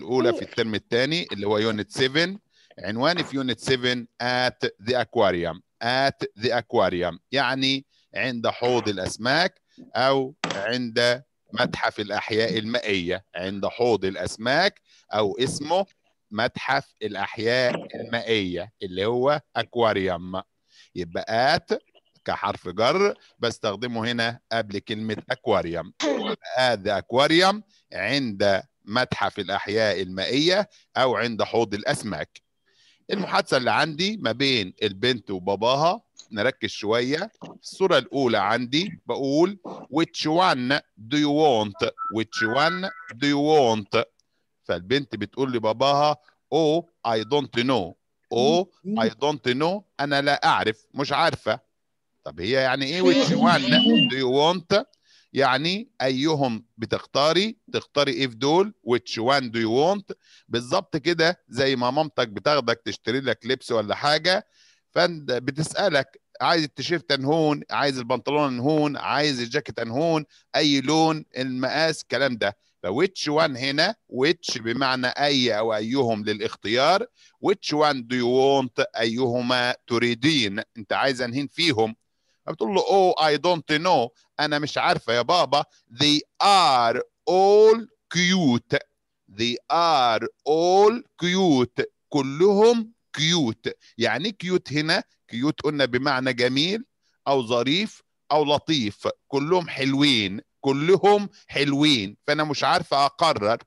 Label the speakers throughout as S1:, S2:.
S1: الاولى في الترم الثاني اللي هو يونت 7 عنواني في يونت 7 at the aquarium at the aquarium يعني عند حوض الاسماك او عند متحف الاحياء المائيه عند حوض الاسماك او اسمه متحف الاحياء المائيه اللي هو اكواريوم يبقى ات كحرف جر بستخدمه هنا قبل كلمه اكواريوم ات ذا اكواريوم عند متحف الاحياء المائيه او عند حوض الاسماك المحادثه اللي عندي ما بين البنت وباباها نركز شويه الصوره الاولى عندي بقول which one do you want which one do you want فالبنت بتقول لباباها oh I don't know oh I don't know انا لا اعرف مش عارفه طب هي يعني ايه which one do you want يعني ايهم بتختاري تختاري ايه في دول which one do you want بالظبط كده زي ما مامتك بتاخدك تشتري لك لبس ولا حاجه فانت بتسالك عايز التيشيرت انهون عايز البنطلون انهون عايز الجاكيت انهون اي لون المقاس الكلام ده فويتش وان هنا which بمعنى اي او ايهم للاختيار which one do you want ايهما تريدين انت عايز انهين فيهم فبتقول له oh I don't know انا مش عارفه يا بابا they are all cute they are all cute كلهم كيوت يعني كيوت هنا كيوت قلنا بمعنى جميل او ظريف او لطيف كلهم حلوين كلهم حلوين فانا مش عارفه اقرر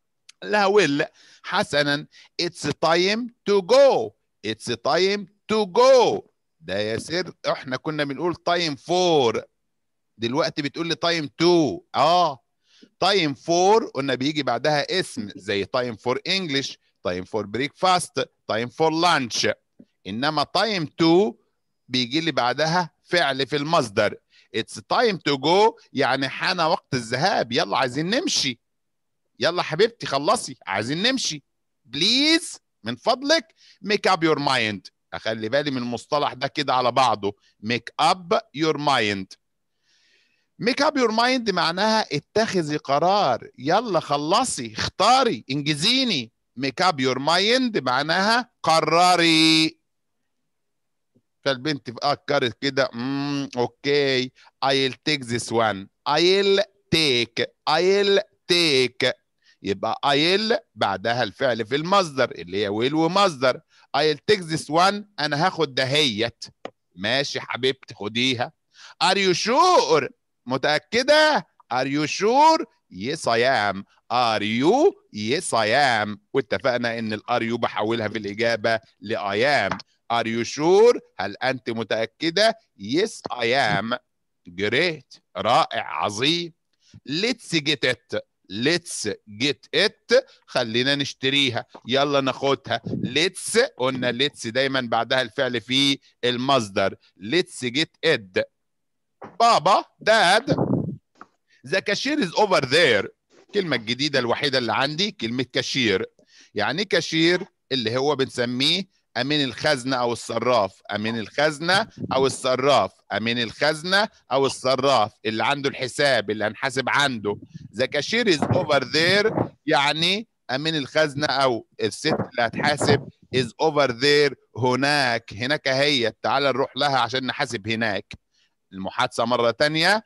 S1: لا ويل حسنا it's time to go it's time to go ده يا سر احنا كنا بنقول time for دلوقتي بتقول لي time to اه time for قلنا بيجي بعدها اسم زي time for English time for breakfast time for lunch انما time to بيجي لي بعدها فعل في المصدر it's time to go يعني حان وقت الذهاب يلا عايزين نمشي يلا حبيبتي خلصي عايزين نمشي بليز من فضلك make up your mind اخلي بالي من المصطلح ده كده على بعضه make up your mind make up your mind معناها اتخذي قرار يلا خلصي اختاري انجزيني make up your mind معناها قرري فالبنت فكرت كده امم اوكي I'll take this one I'll take I'll take يبقى I'll بعدها الفعل في المصدر اللي هي will ومصدر I'll take this one انا هاخد دهيت ماشي حبيبتي خديها Are you sure متأكدة Are you sure Yes I am Are you Yes I am واتفقنا ان الار يو بحولها في الإجابة ل I am Are you sure هل أنت متأكدة Yes I am Great رائع عظيم Let's get it Let's get it خلينا نشتريها يلا ناخدها Let's قلنا Let's دايما بعدها الفعل في المصدر Let's get it بابا داد The cashier is over there الكلمة الجديدة الوحيدة اللي عندي كلمة كاشير يعني كاشير اللي هو بنسميه امين الخزنه او الصراف امين الخزنه او الصراف امين الخزنه او الصراف اللي عنده الحساب اللي هنحاسب عنده ذا كاشير از اوفر ذير يعني امين الخزنه او الست اللي هتحاسب از اوفر ذير هناك هناك هي تعال نروح لها عشان نحاسب هناك المحادثه مره تانية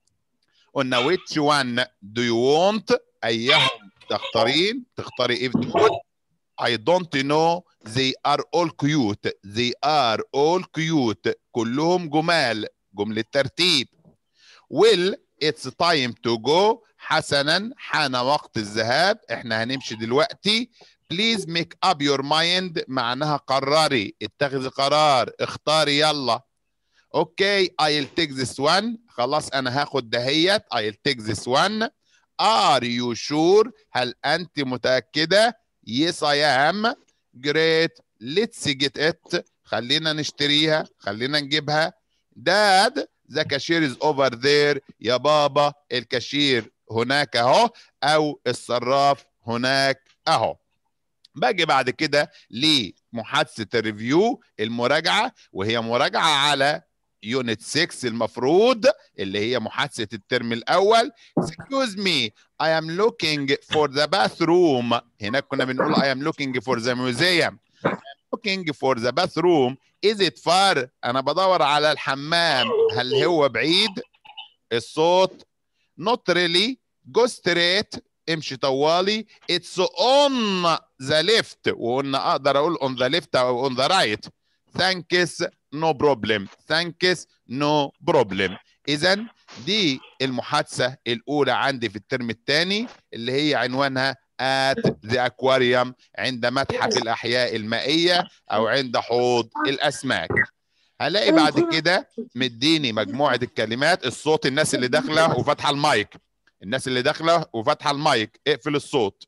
S1: قلنا which one do you want ايهم تختارين تختاري ايه بتقول I don't know they are all cute they are all cute كلهم جمال جملة ترتيب will it's time to go حسنا حان وقت الذهاب احنا هنمشي دلوقتي please make up your mind معناها قرري اتخذي قرار اختاري يلا اوكي I'll take this one خلاص انا هاخد دهيت I'll take this one are you sure هل انت متأكدة yes I am great let's get it خلينا نشتريها خلينا نجيبها dad the cashier is over there يا بابا الكاشير هناك اهو او الصراف هناك اهو باجي بعد كده لمحادثه الريفيو المراجعه وهي مراجعه على يونت 6 المفروض اللي هي محادثه الترم الاول excuse me I am looking for the bathroom هناك كنا بنقول I am looking for the museum I am looking for the bathroom is it far انا بدور على الحمام هل هو بعيد الصوت not really go straight امشي طوالي it's on the left وقلنا اقدر اقول on the left او on the right thanks no problem thanks no problem اذا دي المحادثه الاولى عندي في الترم الثاني اللي هي عنوانها at the aquarium عند متحف الاحياء المائيه او عند حوض الاسماك هلاقي بعد كده مديني مجموعه الكلمات الصوت الناس اللي داخله وفاتحه المايك الناس اللي داخله وفاتحه المايك اقفل الصوت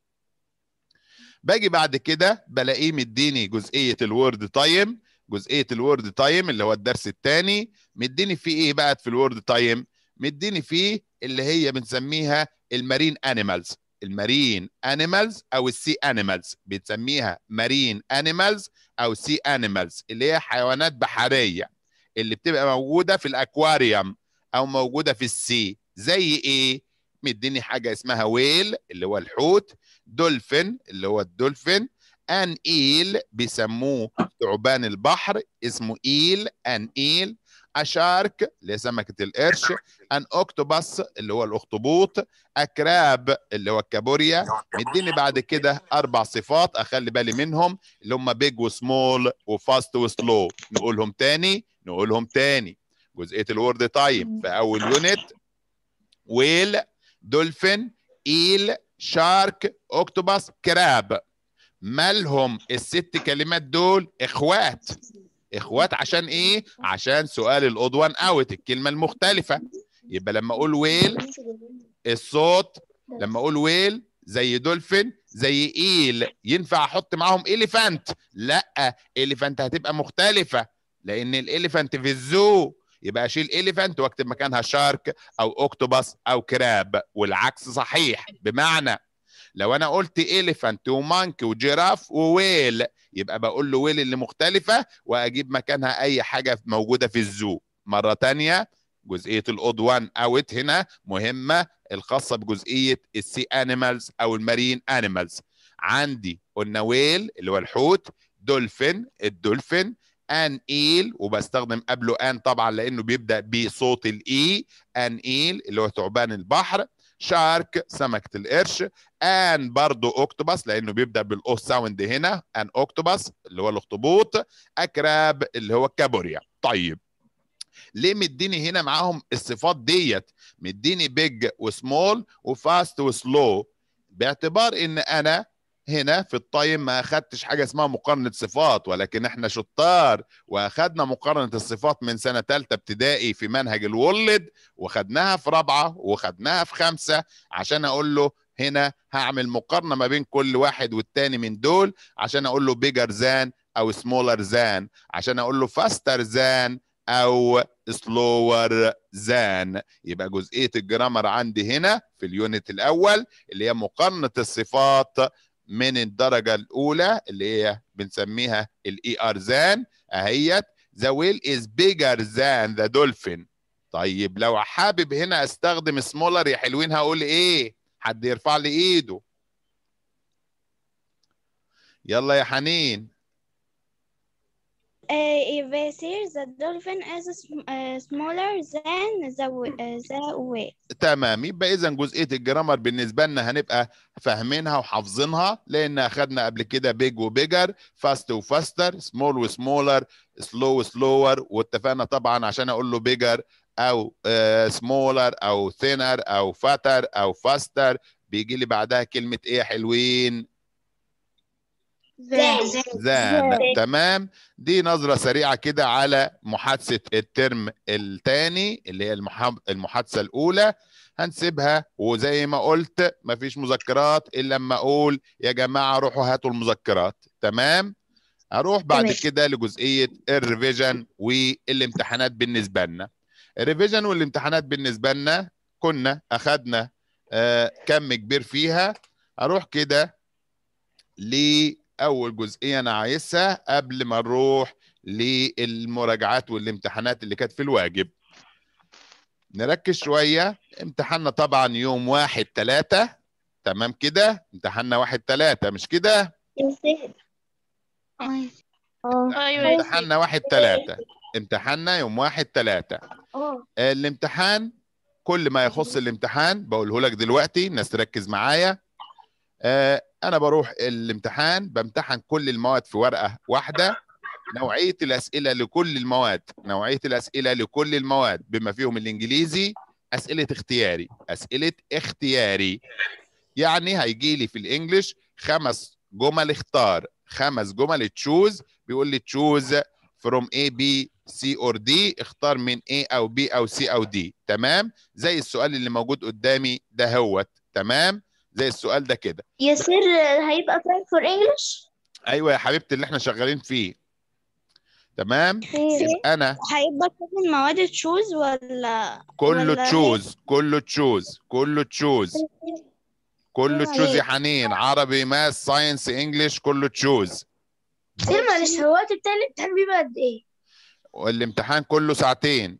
S1: باجي بعد كده بلاقيه مديني جزئيه الوورد تايم جزئيه الوورد تايم اللي هو الدرس الثاني مديني فيه ايه بقى في الوورد تايم مديني فيه اللي هي بنسميها المارين انيمالز المارين انيمالز او السي انيمالز بتسميها مارين انيمالز او سي انيمالز اللي هي حيوانات بحريه اللي بتبقى موجوده في الاكواريوم او موجوده في السي زي ايه مديني حاجه اسمها ويل اللي هو الحوت دولفين اللي هو الدولفين ان ايل بيسموه ثعبان البحر اسمه ايل ان ايل اشارك اللي هي سمكه القرش ان اوكتوباس اللي هو الاخطبوط اكراب اللي هو الكابوريا مديني بعد كده اربع صفات اخلي بالي منهم اللي هم بيج وسمول وفاست وسلو نقولهم تاني نقولهم تاني جزئيه الورد تايم في اول يونت ويل دولفين ايل شارك اوكتوباس كراب مالهم الست كلمات دول اخوات اخوات عشان ايه عشان سؤال الاود وان اوت الكلمه المختلفه يبقى لما اقول ويل الصوت لما اقول ويل زي دولفين زي ايل ينفع احط معاهم اليفانت لا اليفانت هتبقى مختلفه لان الاليفانت في الزو يبقى اشيل اليفانت واكتب مكانها شارك او اوكتوباس او كراب والعكس صحيح بمعنى لو انا قلت اليفانت ومانك وجيراف وويل يبقى بقول له ويل اللي مختلفه واجيب مكانها اي حاجه موجوده في الزو مره تانية جزئيه الاود 1 اوت هنا مهمه الخاصه بجزئيه السي انيمالز او المارين انيمالز عندي قلنا ويل اللي هو الحوت دولفين الدولفين ان ايل وبستخدم قبله ان طبعا لانه بيبدا بصوت الاي ان ايل اللي هو ثعبان البحر شارك سمكه القرش ان برضو اوكتوباس لانه بيبدا بالاو ساوند هنا ان اوكتوباس اللي هو الاخطبوط اكراب اللي هو الكابوريا طيب ليه مديني هنا معاهم الصفات ديت مديني بيج وسمول وفاست وسلو باعتبار ان انا هنا في الطايم ما اخدتش حاجه اسمها مقارنه صفات ولكن احنا شطار واخدنا مقارنه الصفات من سنه ثالثه ابتدائي في منهج الولد وخدناها في رابعه وخدناها في خمسه عشان اقول له هنا هعمل مقارنه ما بين كل واحد والتاني من دول عشان اقول له بيجر زان او سمولر زان عشان اقول له فاستر زان او سلور زان يبقى جزئيه الجرامر عندي هنا في اليونت الاول اللي هي مقارنه الصفات من الدرجه الاولى اللي هي بنسميها الاي ار زان اهيت ذا ويل از بيجر ذان ذا دولفين طيب لو حابب هنا استخدم سمولر يا حلوين هقول ايه حد يرفع لي ايده يلا يا حنين
S2: Uh, if they see the dolphin is sm- uh, smaller than the w- uh, the whale.
S1: تمام يبقى اذا جزئيه الجرامر بالنسبه لنا هنبقى فاهمينها وحافظينها لان اخدنا قبل كده بيج وبيجر فاست وفاستر سمول وسمولر سلو وسلور واتفقنا طبعا عشان اقول له بيجر او سمولر او ثينر او فاتر او فاستر بيجي لي بعدها كلمه ايه يا حلوين
S2: Then.
S1: زان تمام دي نظرة سريعة كده على محادثة الترم الثاني اللي هي المحا- المحادثة الأولى هنسيبها وزي ما قلت مفيش مذكرات إلا لما أقول يا جماعة روحوا هاتوا المذكرات تمام هروح بعد
S2: تمام.
S1: كده لجزئية الريفيجن والامتحانات بالنسبة لنا الريفيجن والامتحانات بالنسبة لنا كنا أخدنا آه، كم كبير فيها هروح كده لأول جزئية أنا عايزها قبل ما نروح للمراجعات والامتحانات اللي كانت في الواجب نركز شوية امتحاننا طبعا يوم واحد ثلاثة تمام كده امتحاننا واحد ثلاثة مش كده
S2: ايوه
S1: امتحاننا واحد ثلاثة امتحاننا يوم واحد ثلاثة الامتحان كل ما يخص الامتحان بقوله لك دلوقتي الناس تركز معايا آه، انا بروح الامتحان بمتحن كل المواد في ورقه واحده نوعيه الاسئله لكل المواد نوعيه الاسئله لكل المواد بما فيهم الانجليزي اسئله اختياري اسئله اختياري يعني هيجي لي في الانجليش خمس جمل اختار خمس جمل تشوز بيقول لي تشوز from A B C or D اختار من A او B او C او D تمام زي السؤال اللي موجود قدامي ده هوت تمام زي السؤال ده كده
S2: ياسر هيبقى time for English
S1: ايوه يا حبيبتي اللي احنا شغالين فيه تمام يبقى انا
S2: هيبقى كل المواد تشوز ولا
S1: كله
S2: ولا
S1: تشوز كله تشوز كله تشوز كله تشوز يا حنين عربي ماس ساينس انجلش كله تشوز
S2: ياسر معلش هو الوقت بتاع الامتحان بيبقى قد ايه؟
S1: والامتحان كله ساعتين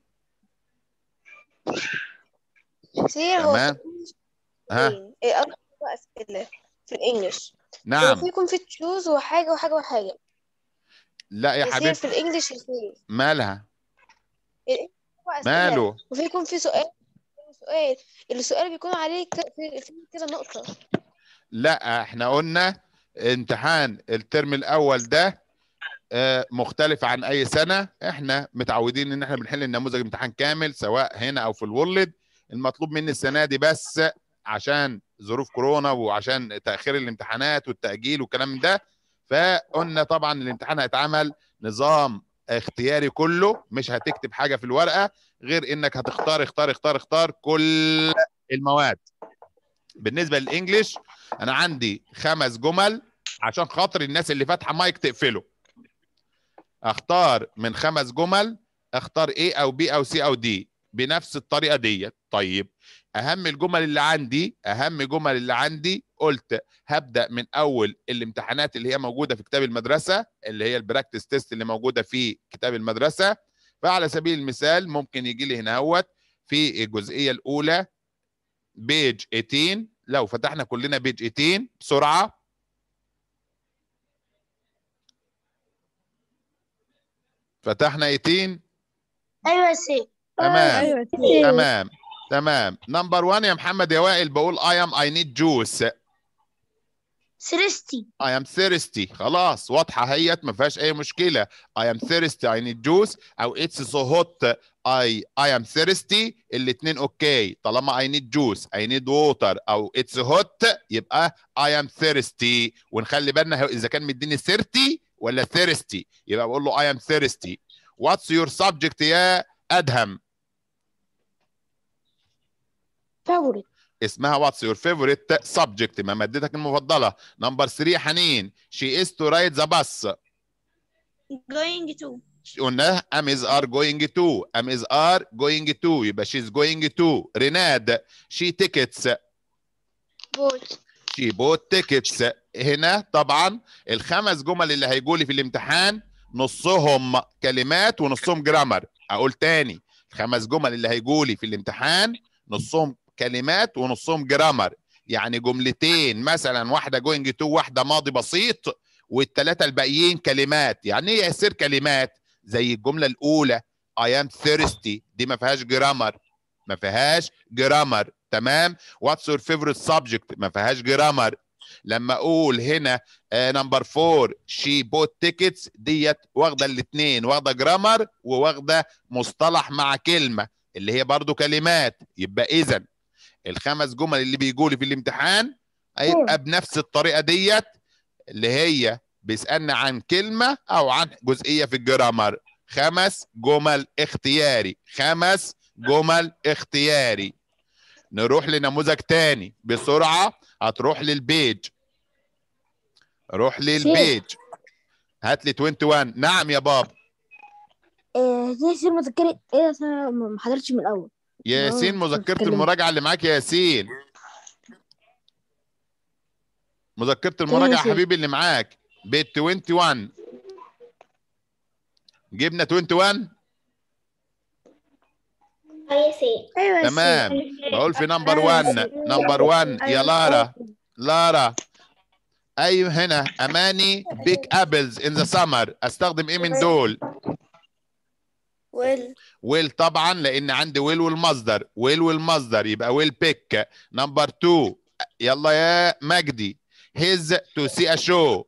S3: كتير هو
S1: تمام ها
S3: ايه اكتر اسئله في الانجليش
S1: نعم
S3: في يكون في تشوز وحاجه وحاجه وحاجه
S1: لا يا
S3: يصير
S1: حبيبتي
S3: في الانجليش يصير
S1: مالها
S3: أسئلة.
S1: ماله
S3: وفي يكون في سؤال سؤال السؤال بيكون عليه ك- في في كذا نقطه
S1: لا احنا قلنا امتحان الترم الاول ده آه، مختلف عن اي سنه احنا متعودين ان احنا بنحل النموذج امتحان كامل سواء هنا او في الولد المطلوب مني السنه دي بس عشان ظروف كورونا وعشان تاخير الامتحانات والتاجيل والكلام من ده فقلنا طبعا الامتحان هيتعمل نظام اختياري كله مش هتكتب حاجه في الورقه غير انك هتختار اختار اختار اختار كل المواد بالنسبه للانجليش انا عندي خمس جمل عشان خاطر الناس اللي فاتحه مايك تقفله اختار من خمس جمل اختار A او B او C او D بنفس الطريقه ديت طيب اهم الجمل اللي عندي اهم جمل اللي عندي قلت هبدا من اول الامتحانات اللي هي موجوده في كتاب المدرسه اللي هي البراكتس تيست اللي موجوده في كتاب المدرسه فعلى سبيل المثال ممكن يجي لي هنا هوت في الجزئيه الاولى بيج 18 لو فتحنا كلنا بيج 18 بسرعه فتحنا 18
S2: ايوه ياسر
S1: تمام
S2: ايوه
S1: تمام تمام نمبر 1 يا محمد يا وائل بقول I am I need juice
S2: سرستي
S1: I am thirsty خلاص واضحة هيت ما فيهاش أي مشكلة I am thirsty I need juice أو it's so hot I I am thirsty الاتنين أوكي طالما I need juice I need water أو it's hot يبقى I am thirsty ونخلي بالنا هو- إذا كان مديني 30 ولا thirsty يبقى بقول له I am thirsty What's your subject يا أدهم
S2: فاوريت
S1: اسمها what's your favorite subject ما مادتك المفضلة نمبر 3 حنين she is to ride the bus
S2: going to
S1: قلنا am is are going to am is are going to يبقى she's going to ريناد she tickets
S2: بوت
S1: she bought tickets هنا طبعا الخمس جمل اللي هيجوا لي في الامتحان نصهم كلمات ونصهم جرامر اقول تاني الخمس جمل اللي هيجوا لي في الامتحان نصهم كلمات ونصهم جرامر يعني جملتين مثلا واحده جوينج تو واحده ماضي بسيط والثلاثه الباقيين كلمات يعني ايه يصير كلمات زي الجمله الاولى I am thirsty دي ما فيهاش جرامر ما فيهاش جرامر تمام what's your favorite subject ما فيهاش جرامر لما اقول هنا نمبر 4 شي بوت تيكتس ديت واخده الاثنين واخده جرامر وواخده مصطلح مع كلمه اللي هي برضو كلمات يبقى اذا الخمس جمل اللي بيجوا لي في الامتحان هيبقى بنفس الطريقه ديت اللي هي بيسالنا عن كلمه او عن جزئيه في الجرامر خمس جمل اختياري خمس جمل اختياري نروح لنموذج تاني بسرعه هتروح للبيج روح للبيج هات لي 21 نعم يا بابا
S4: دي يصير مذكرة ايه أصل أنا ما ما حضرتش من الاول
S1: ياسين
S4: آه،
S1: مذكره
S4: بتكلم.
S1: المراجعه اللي معاك يا ياسين مذكره
S4: تمام
S1: المراجعه
S4: يا سيدي.
S1: حبيبي اللي معاك بيت 21 جبنا 21
S2: أيوة سي
S4: ايوه يا
S1: تمام
S4: سيد.
S1: بقول في نمبر
S4: أيوة
S1: 1
S4: سيد.
S1: نمبر 1 يا
S4: أيوة
S1: لارا
S4: سيد.
S1: لارا ايوه هنا اماني بيك ابلز ان ذا سمر استخدم ايه من دول
S3: ويل
S1: ويل طبعا لان عندي ويل والمصدر ويل والمصدر يبقى ويل بيك نمبر 2 يلا يا مجدي هيز تو سي ا شو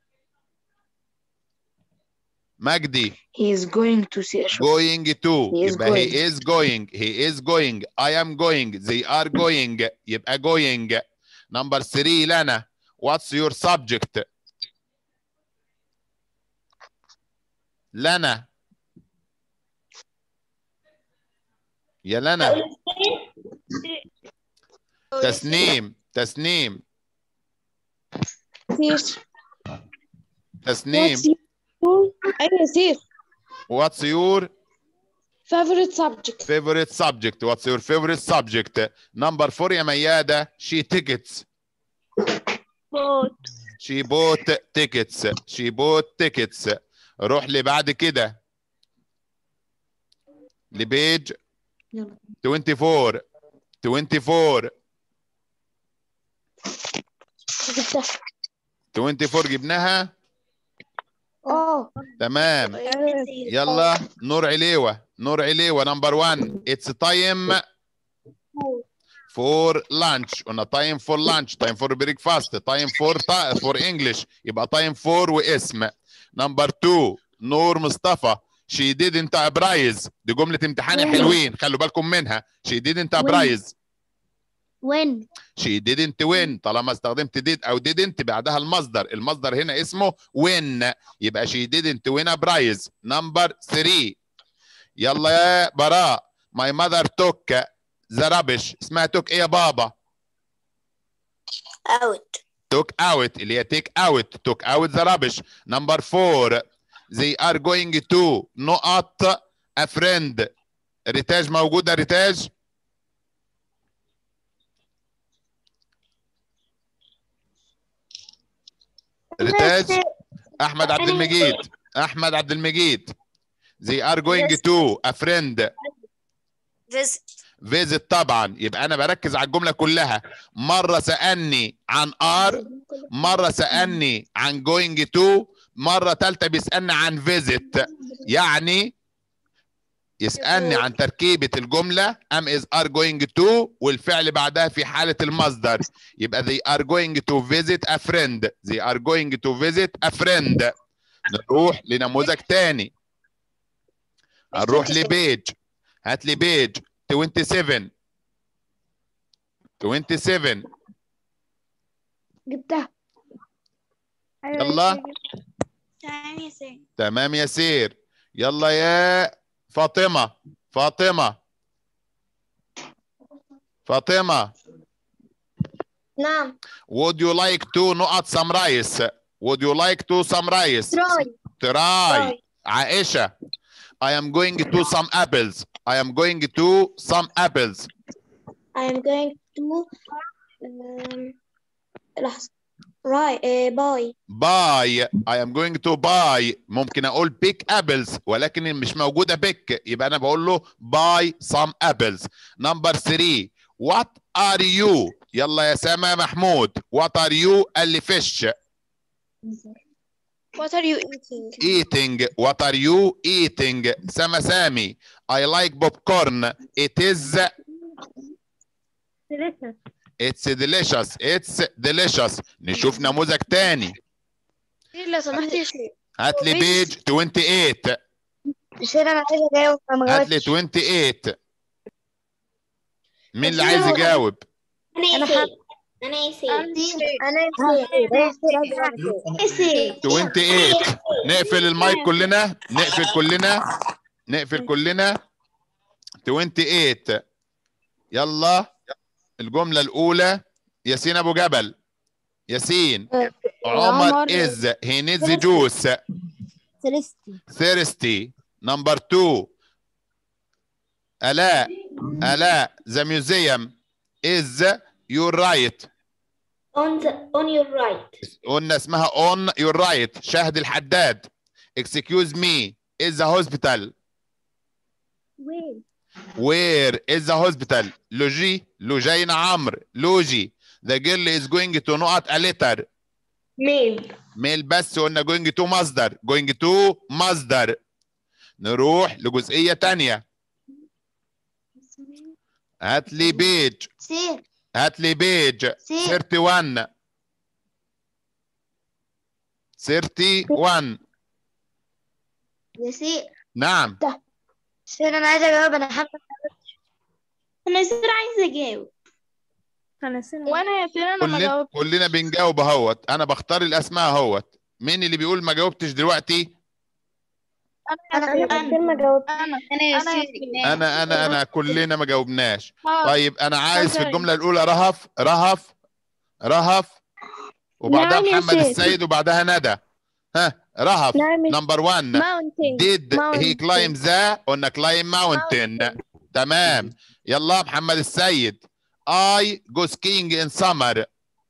S1: مجدي
S5: He is going to see a show.
S1: going to
S5: He is
S1: يبقى he
S5: going.
S1: is going he is going I am going they are going يبقى going number 3 لنا what's your subject لنا يا لنا تسنيم تسنيم
S3: سير
S1: تسنيم
S3: ايوه سير
S1: what's your
S3: favorite subject
S1: favorite subject what's your favorite subject number 4 يا ميادة she tickets
S2: بوت
S1: she bought tickets she bought tickets روح لي بعد كده لبيج
S5: يلا.
S1: 24 24
S3: جبتها
S1: 24 جبناها
S3: اه
S1: تمام يلا نور عليوة نور عليوة نمبر 1 it's time for lunch قلنا time for lunch time for breakfast time for for English يبقى time for واسم نمبر 2 نور مصطفى she didn't abrise دي جملة امتحان يا حلوين خلوا بالكم منها she didn't abrise
S4: وين
S1: she didn't win طالما استخدمت did او didn't بعدها المصدر المصدر هنا اسمه win يبقى she didn't win a prize number 3 يلا يا براء my mother took the rubbish اسمها took ايه يا بابا
S3: اوت
S1: took out اللي هي take out took out the rubbish number 4 they are going to نقط a friend ريتاج موجودة ريتاج ريتاج احمد عبد المجيد احمد عبد المجيد they are going to a friend
S3: visit
S1: visit طبعا يبقى انا بركز على الجمله كلها مره سالني عن ار مره سالني عن going to مره ثالثه بيسالني عن visit يعني يسالني عن تركيبه الجمله am is are going to والفعل بعدها في حاله المصدر يبقى they are going to visit a friend they are going to visit a friend نروح لنموذج تاني هنروح لبيج هات لي بيج 27 27
S3: جبتها
S1: يلا
S2: تمام يا سي
S1: تمام يا سير يلا يا فاطمة فاطمة فاطمة
S3: نعم
S1: would you like to نقط summarize would you like to summarize
S3: تراي
S1: try عائشة I am going to some apples I am going to some apples
S3: I am going to um, لحظة right uh, buy
S1: buy I am going to buy ممكن اقول pick apples ولكن مش موجودة pick يبقى انا بقول له buy some apples number 3 what are you يلا يا سما محمود what are you قال لي fish
S3: what are you eating
S1: eating what are you eating سما سامي I like popcorn it is it's delicious it's delicious نشوف نموذج تاني
S3: سير لو سمحت يا سير
S1: هات لي بيج 28
S3: سير انا عايزة اجاوب ما
S1: هات لي
S3: جاوبتش
S1: 28 مين اللي
S3: بس
S1: عايز
S3: أنا-
S1: يجاوب
S2: أنا
S3: أنا
S2: يا
S3: حاب-
S2: سي أنا يا سي
S3: انا يا سير
S1: 28 نقفل المايك كلنا نقفل كلنا نقفل كلنا 28 يلا الجملة الأولى ياسين أبو جبل ياسين عمر
S4: عمر
S1: is he needs juice
S4: سيليستي
S1: thirsty number two آلاء آلاء the museum is your right
S2: on the on your right
S1: قلنا اسمها on your right شهد الحداد excuse me is the hospital
S4: وين
S1: where is the hospital لوجي لوجين عمرو لوجي the girl is going to نقط a letter
S3: ميل
S1: ميل بس قلنا going to مصدر going to مصدر نروح لجزئية تانية هات لي بيج
S4: سير
S1: هات لي بيج
S4: سير
S1: 31 31
S4: يا سير
S1: نعم
S4: سير انا عايزه اجاوب انا حابه
S2: انا يصير عايزة اجاوب
S4: انا سير
S3: وانا يا سير انا ما
S1: كلنا
S3: جاوبت
S1: كلنا بنجاوب اهوت انا بختار الاسماء اهوت مين اللي بيقول ما جاوبتش دلوقتي
S4: انا
S3: انا
S4: سير ما جاوبت
S3: انا
S2: انا يا
S3: أنا يا
S2: سير
S1: انا انا انا كلنا ما جاوبناش
S3: آه.
S1: طيب انا عايز في
S3: أوكي.
S1: الجمله الاولى رهف رهف رهف وبعدها
S4: نعم يا
S1: محمد
S4: سيد.
S1: السيد وبعدها ندى ها رهف
S4: نعم
S1: نمبر 1
S4: ماونتين
S1: did he
S4: mountain.
S1: climb the قلنا climb mountain تمام يلا محمد السيد I go skiing in summer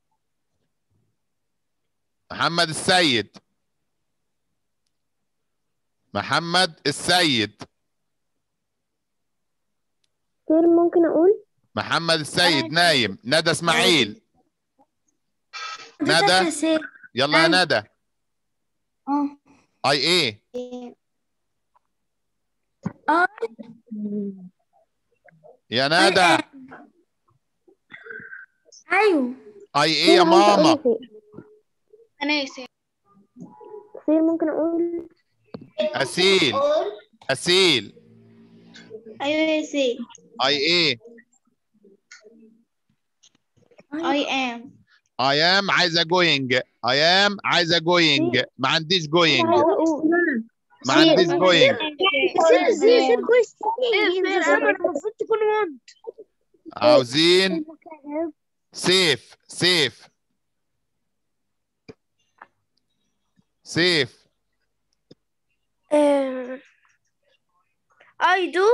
S1: محمد السيد محمد السيد
S4: سير ممكن اقول
S1: محمد السيد نايم ندى اسماعيل ندى
S4: يا سير
S1: يلا يا ندى
S4: اه
S1: اي ايه يا ندى
S4: ايوه
S1: اي ايه يا ماما
S3: انا يا سير
S4: سير ممكن اقول
S1: اسيل اسيل
S2: ايوه يا سير
S1: اي ايه
S2: I am
S1: I am عايزه going I am عايزه going ما عنديش going
S4: عايزه اقول
S1: ما عنديش going
S4: سير سير سير كويس
S3: سير انا
S4: المفروض تكون وان
S1: عاوزين سيف سيف سيف
S4: اي دو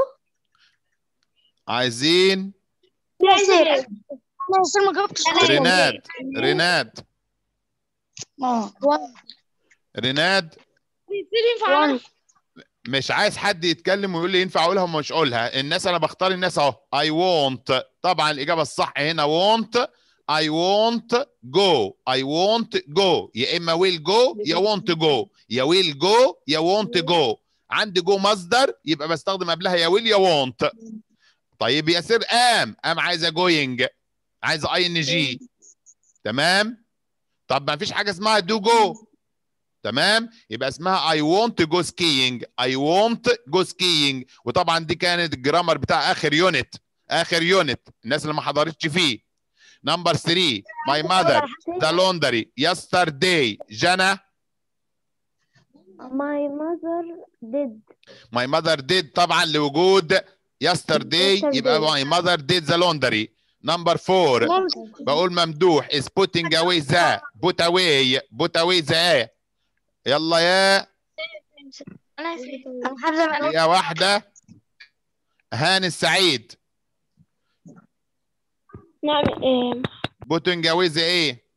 S1: عايزين
S4: يا سير انا سير ما جاوبتش
S1: ريناد ريناد
S3: اه
S1: ريناد
S3: سير ينفع
S1: مش عايز حد يتكلم ويقول لي ينفع اقولها ومش اقولها الناس انا بختار الناس اهو I want طبعا الاجابه الصح هنا want I want go I want go يا اما will go يا want go يا will go يا want go عندي جو مصدر يبقى بستخدم قبلها يا will يا want طيب يا سير ام ام عايزه going عايزه اي ان جي تمام طب ما فيش حاجه اسمها do go تمام يبقى اسمها I want to go skiing I want go skiing وطبعا دي كانت الجرامر بتاع اخر يونت اخر يونت الناس اللي ما حضرتش فيه نمبر 3 my mother the laundry yesterday جنى
S4: ماي ماذر ديد
S1: my mother did طبعا لوجود yesterday يبقى my mother did the laundry نمبر 4 بقول ممدوح is putting away the put away put away the يلا يا
S4: انا انا حافظه
S1: يا واحدة هاني السعيد
S4: نعم
S1: putting away the ايه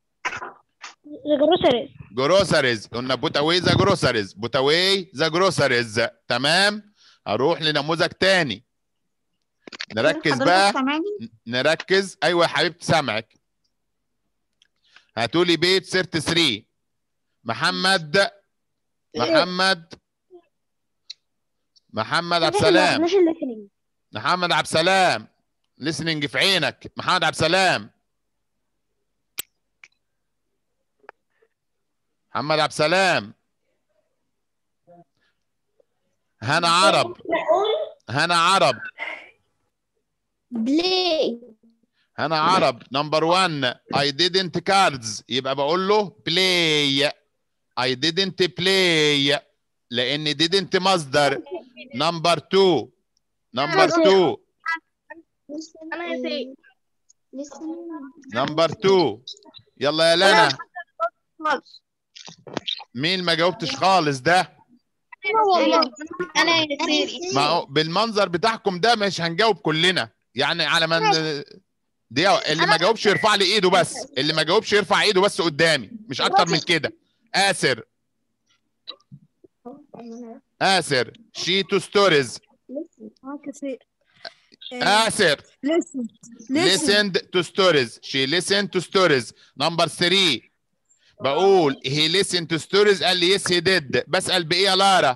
S4: جروسري
S1: جروسريز قلنا put away the groceries put away the groceries تمام هروح لنموذج تاني نركز بقى نركز ايوه يا حبيبتي سامعك هاتولي بيت 33 محمد محمد محمد عبد السلام
S4: مش الليسننج
S1: محمد عبد السلام listening في عينك محمد عبد السلام محمد عبد السلام هنا عرب هنا عرب
S4: بلاي
S1: هنا عرب نمبر 1 I didn't cards يبقى بقول له play I didn't play لان didn't مصدر نمبر 2 نمبر 2
S3: انا يا سير
S1: نمبر 2 يلا يا لنا مين ما جاوبتش خالص ده
S2: انا يا سير
S1: ما هو بالمنظر بتاعكم ده مش هنجاوب كلنا يعني على من دي اللي ما جاوبش يرفع لي ايده بس اللي ما جاوبش يرفع ايده بس قدامي مش اكتر من كده آسر آسر she two stories
S4: اه كثير
S1: آسر
S4: listen
S1: listened to stories she listened to stories number three بقول he listened to stories قال لي yes he did بسأل بإيه يا لارا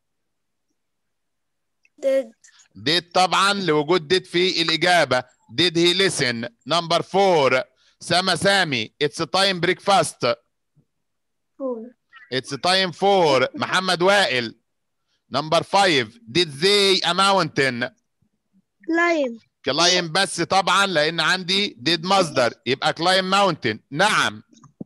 S3: did
S1: did طبعا لوجود did في الإجابة did he listen number four سما سامي it's time breakfast it's time for محمد وائل number five did they a mountain
S3: climb
S1: climb بس طبعا لأن عندي did مصدر يبقى climb mountain نعم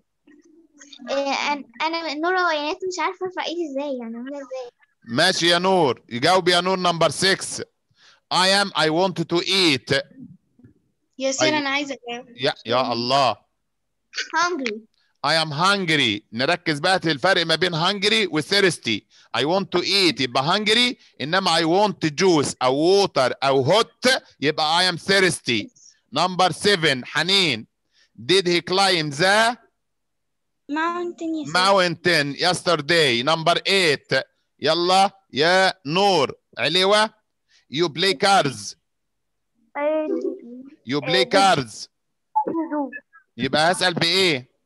S2: انا نور وينات مش عارفه ارفع ايدي ازاي يعني اعملها ازاي
S1: ماشي يا نور يجاوب يا نور نمبر 6 I am I want to eat
S3: ياسين
S1: أيوة.
S3: انا عايزه اجاوب
S1: يا يا الله
S2: hungry
S1: I am hungry نركز بقى في الفرق ما بين hungry و thirsty I want to eat يبقى hungry إنما I want juice أو water أو hot يبقى I am thirsty number 7 حنين did he climb the
S2: mountain يا سيدي.
S1: mountain yesterday number 8 يلا يا نور علوة you play cards you play cards يبقى هسأل بإيه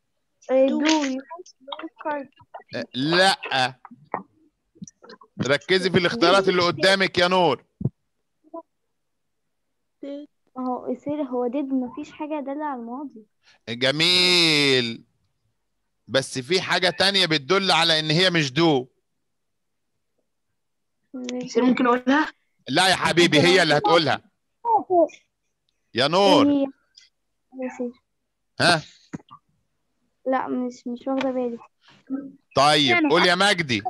S1: لا ركزي في الاختيارات اللي قدامك يا نور
S4: هو يصير هو ديد مفيش حاجة دالة على الماضي
S1: جميل بس في حاجة تانية بتدل على ان هي مش دو
S5: ياسين ممكن اقولها
S1: لا يا حبيبي هي اللي هتقولها يا نور
S4: هي يصير
S1: ها
S4: لا مش مش واخدة بالي
S1: طيب قول يا مجدي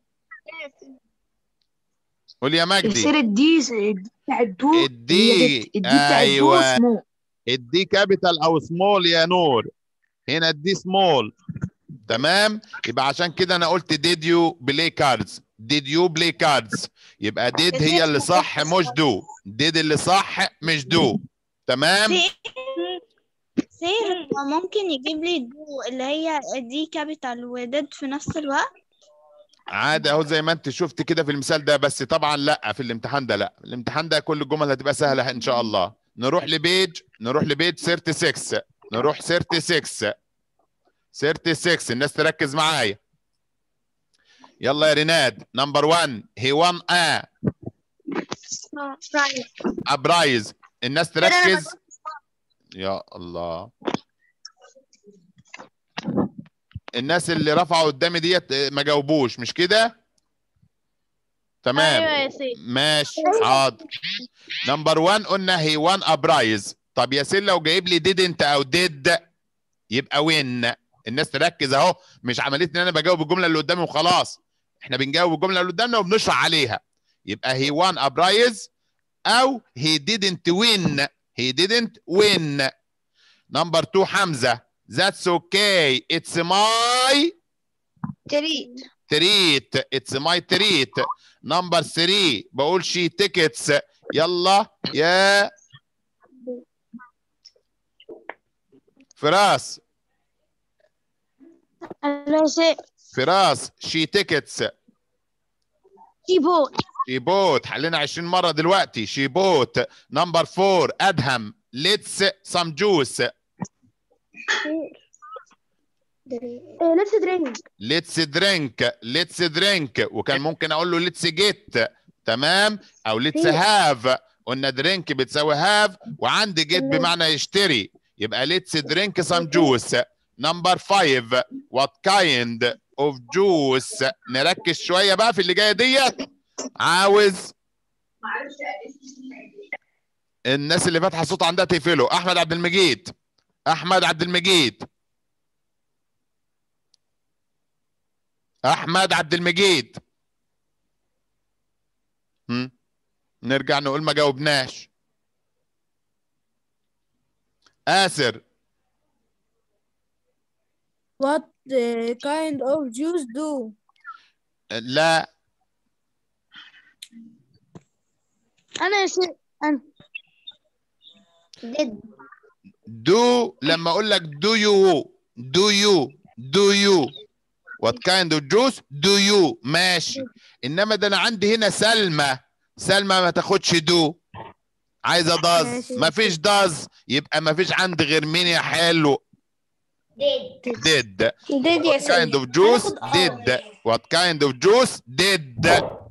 S1: قول يا مجدي
S5: ياسين الدي الدي بتاع الدو
S1: الدي
S5: هي ديت. الدي بتاع الدو
S1: ايوه
S5: اسمه
S1: الدي كابيتال او سمول يا نور هنا الدي سمول تمام يبقى عشان كده انا قلت did you play cards did you play cards يبقى did هي اللي صح مش do did اللي صح مش do تمام
S2: سير هو ممكن يجيب لي دو اللي هي دي كابيتال وديد في نفس الوقت
S1: عادي اهو زي ما انت شفت كده في المثال ده بس طبعا لا في الامتحان ده لا الامتحان ده كل الجمل هتبقى سهله ان شاء الله نروح لبيج نروح لبيج 36 نروح 36 36 الناس تركز معايا يلا يا ريناد نمبر 1 هي وان ا ابرايز الناس تركز يا الله الناس اللي رفعوا قدامي ديت اه، ما جاوبوش مش كده تمام
S2: يا سير
S1: ماشي حاضر نمبر 1 قلنا هي وان ابرايز طب ياسين لو جايب لي ديد انت او ديد يبقى وين الناس تركز اهو مش عمليه ان انا بجاوب الجمله اللي قدامي وخلاص احنا بنجاوب الجمله اللي قدامنا وبنشرح عليها يبقى هي وان ابرايز او هي didn't win he didn't win نمبر 2 حمزه that's okay it's my
S3: تريد
S1: treat it's my treat نمبر 3 بقول شي tickets يلا يا فراس
S4: أنا شيء
S1: فراس شي tickets
S4: كيبورد
S1: شي بوت حلينا 20 مره دلوقتي شي بوت نمبر 4 ادهم let's some juice
S4: لبس درينج
S1: let's drink let's drink وكان ممكن اقول له let's get تمام او let's have قلنا drink بتساوي have وعندي get بمعنى يشتري يبقى let's drink some juice نمبر 5 what kind of juice نركز شويه بقى في اللي جايه ديت عاوز الناس اللي فاتحه صوت عندها تقفله احمد عبد المجيد احمد عبد المجيد احمد عبد المجيد هم؟ نرجع نقول ما جاوبناش آسر
S4: What uh, kind of juice do
S1: لا
S4: أنا شيء أنا
S2: did
S1: دو لما اقول لك do you do you do you what kind of juice do you ماشي انما ده انا عندي هنا سلمى سلمى ما تاخدش do عايزه does
S4: ماشي.
S1: ما فيش does يبقى ما فيش عندي غير مين يا حلو
S6: did
S1: did
S3: ديد يا
S1: what kind of juice did what kind of juice did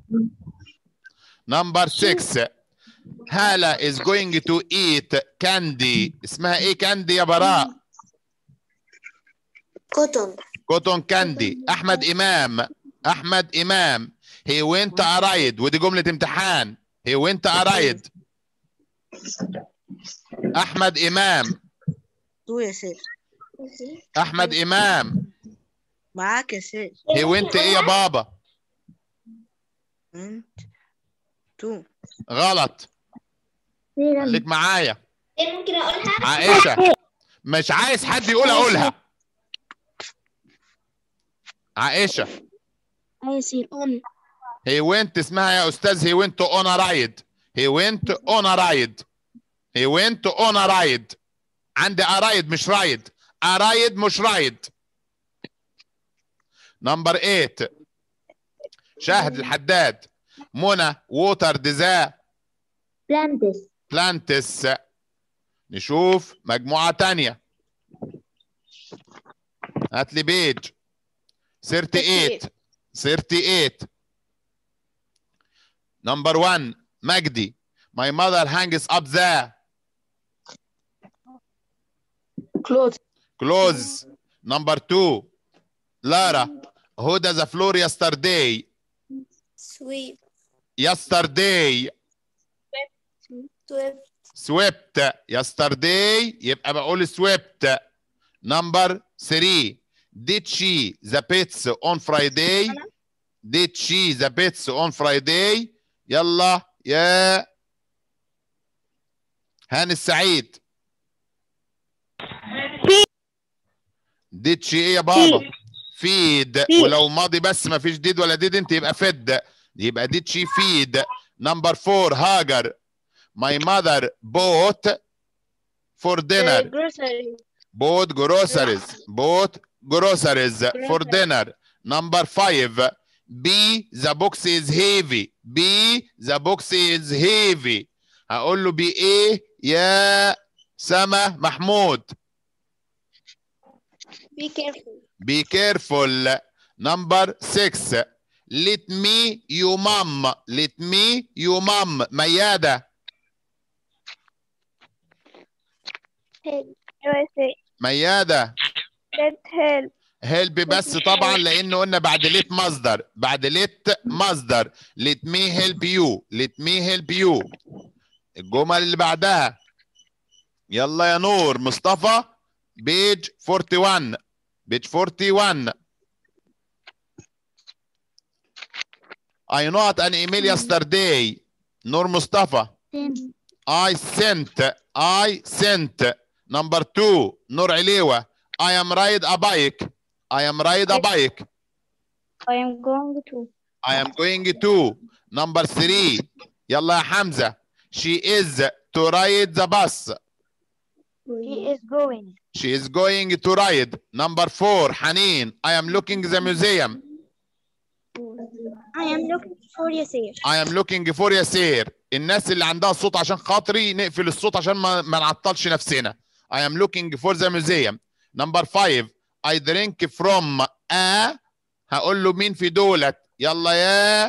S1: number six هالة is going to eat candy اسمها ايه كاندي يا براء
S3: كوتون
S1: كوتون كاندي احمد امام احمد امام he went a ride ودي جملة امتحان he went a ride احمد امام
S7: تو يا سيف
S1: احمد امام
S7: معاك يا سيف
S1: he went ايه يا بابا
S7: انت تو
S1: غلط خليك معايا
S6: ايه ممكن اقولها
S1: عائشة مش عايز حد يقول اقولها عائشة
S4: أي سير أون
S1: he went اسمها يا استاذ he went on a ride he went on a ride he went on a ride عندي a ride مش رايد a ride مش رايد نمبر 8 شاهد الحداد منى ووتر ديزا
S4: بلانتس
S1: بلانتس نشوف مجموعة تانية هات لي بيج 38 38 نمبر 1 مجدي My mother hangs up the
S5: clothes
S1: clothes. Number 2 Lara Who does the floor yesterday?
S3: سويت
S1: Yesterday
S3: سويت
S1: swept yesterday يبقى بقول swept number 3 did she the pets on Friday did she the pets on Friday يلا يا هاني السعيد did she ايه يا بابا feed ولو ماضي بس ما فيش did ولا didn't يبقى fed يبقى did she feed number 4 هاجر My mother bought for dinner.
S3: جروسري
S1: Bought groceries. Bought groceries for dinner. Number five. B. The box is heavy. B. The box is heavy. هقول له بي ايه يا سما محمود.
S3: بي كيرفول
S1: Be careful. Number six. Let me you mom. Let me you mom. ميادة. ميادة.
S3: let help
S1: هيلب بس طبعا لانه قلنا بعد ليت مصدر بعد ليت مصدر let me help you let me help you الجمل اللي بعدها يلا يا نور مصطفى بيج 41 بيج 41 I not an email yesterday نور مصطفى I sent I sent number two نور عليوة I am ride a bike I am ride a bike
S2: I am going to.
S1: I am going to number three يلا يا حمزة she is to ride the bus
S2: He is going.
S1: she is going to ride number four حنين I am looking the museum
S2: I am looking for Yasir.
S1: I am looking for ياسير الناس اللي عندها صوت عشان خاطري نقفل الصوت عشان ما, ما نعطلش نفسنا I am looking for the museum number five I drink from a هقول له مين في دولت يلا يا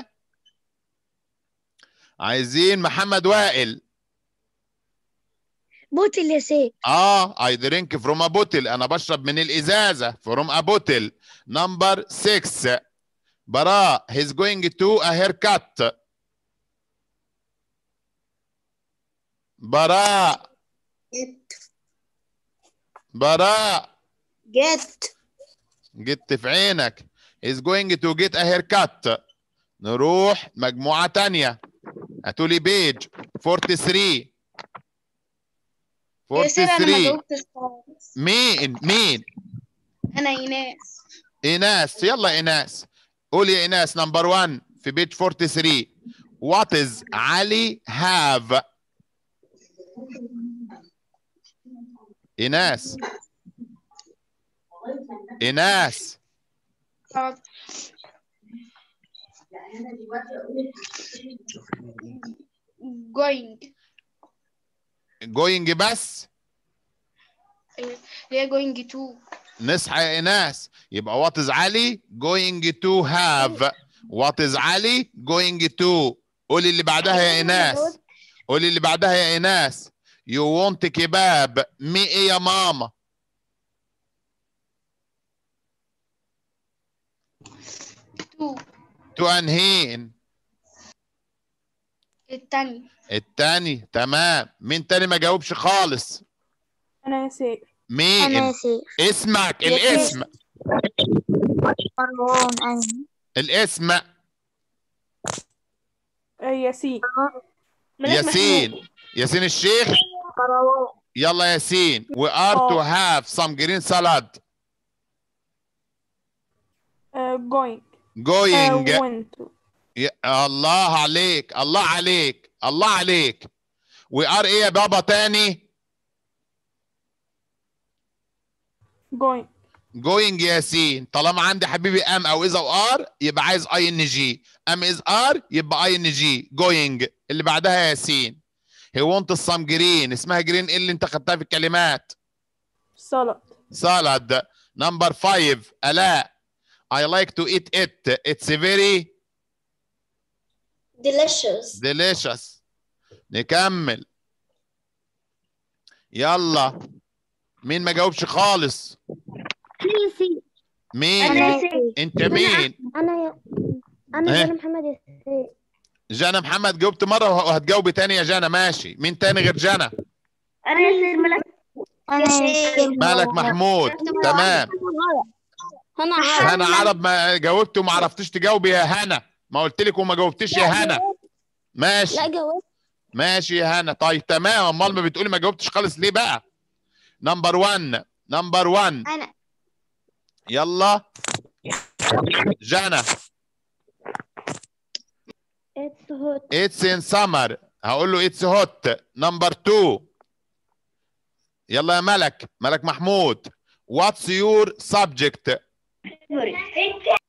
S1: عايزين محمد وائل
S4: بوتل يا سيد
S1: اه I drink from a bottle انا بشرب من الازازه from a bottle number six براء he's going to a haircut براء براء
S3: جت
S1: جبت في عينك is going to get a haircut نروح مجموعة تانية هاتولي بيج 43
S3: يا سيدي انا ما
S1: 43
S3: جاوبتش خالص
S1: مين مين
S3: انا ايناس
S1: ايناس يلا ايناس قول يا ايناس نمبر 1 في بيج 43 what is علي have ايناس ايناس
S8: going
S1: جوينج بس
S8: اللي هي going to
S1: نصحى يا ايناس يبقى وات از علي going to have وات از علي going to قولي اللي بعدها يا ايناس قولي اللي بعدها يا ايناس يو وونت كباب مي ايه يا ماما
S8: to
S1: تو انهين
S8: التاني
S1: التاني تمام مين تاني ما جاوبش خالص
S5: أنا يا سيف
S1: مين
S4: أنا سيف
S1: اسمك الاسم
S4: مروان أنا
S1: الاسم
S5: آه، ياسين
S1: ياسين ياسين الشيخ
S4: مروان
S1: يلا ياسين we are to have some green salad
S5: آه، going
S1: going
S5: آه، went to
S1: يا الله عليك الله عليك الله عليك we are ايه يا بابا تاني
S5: going
S1: going ياسين طالما عندي حبيبي ام او از او ار يبقى عايز اي ان جي ام از ار يبقى اي ان جي going اللي بعدها ياسين he wants some green اسمها جرين ايه اللي انت خدتها في الكلمات
S5: salad
S1: salad number five الاء I like to eat it it's very
S6: delicious
S1: delicious نكمل يلا مين ما جاوبش خالص مين
S4: أنا
S1: انت مين
S4: أنا يا
S1: إيه؟
S4: أنا جانا محمد ياسين
S1: جانا محمد جاوبت مره وه- وهتجاوبي تاني يا جانا ماشي مين تاني غير جانا
S4: أنا ياسين ملك أنا ياسين
S1: مالك محمود تمام
S4: أنا
S1: هنا عرب ما جاوبت وما عرفتش تجاوبي يا هنا ما قلت لك وما جاوبتش يا هنا ماشي
S4: لا جاوبت
S1: ماشي يا هنا طيب تمام امال ما بتقولي ما جاوبتش خالص ليه بقى نمبر 1 نمبر 1
S2: أنا
S1: يلا جانا
S4: It's hot
S1: اتس ان سمر هقول له اتس هوت نمبر 2 يلا يا ملك ملك محمود واتس يور سبجكت